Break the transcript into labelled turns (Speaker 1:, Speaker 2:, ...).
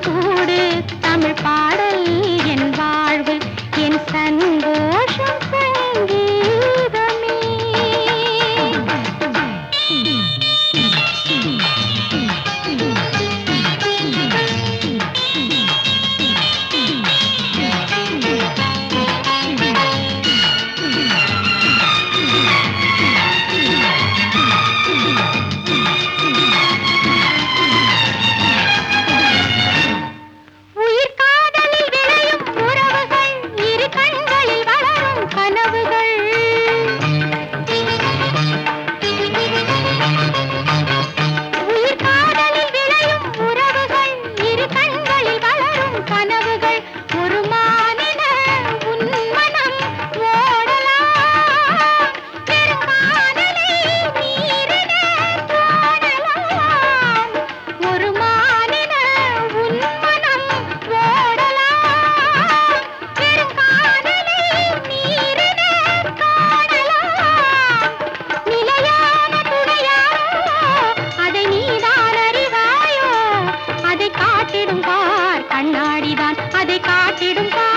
Speaker 1: கூடு தமிழ் பாடல் என் வாழ்வு என் சந்தோஷம் சங்கீதமே உயிர் காதலில் விளையும் உறவுகள் இரு கண்களில் வளரும் கனவுகள் உயிர் காதலில் விளையும் உறவுகள் இரு கண்களில் வளரும் கனவுகள் ஒரு மானிட உன்மனம் ஓடலாம் பெருமானலை நீரிட தோணலாம் ஒரு மானிட உன்மனம் ஓடலாம் பெருங்காதலை நீரிட காணலாம் நிலையான துணையாரோ அதை நீதான் அறிவாயோ அதை காட்டிடும் பார் கண்ணாடிதான் அதை காட்டிடும் பார்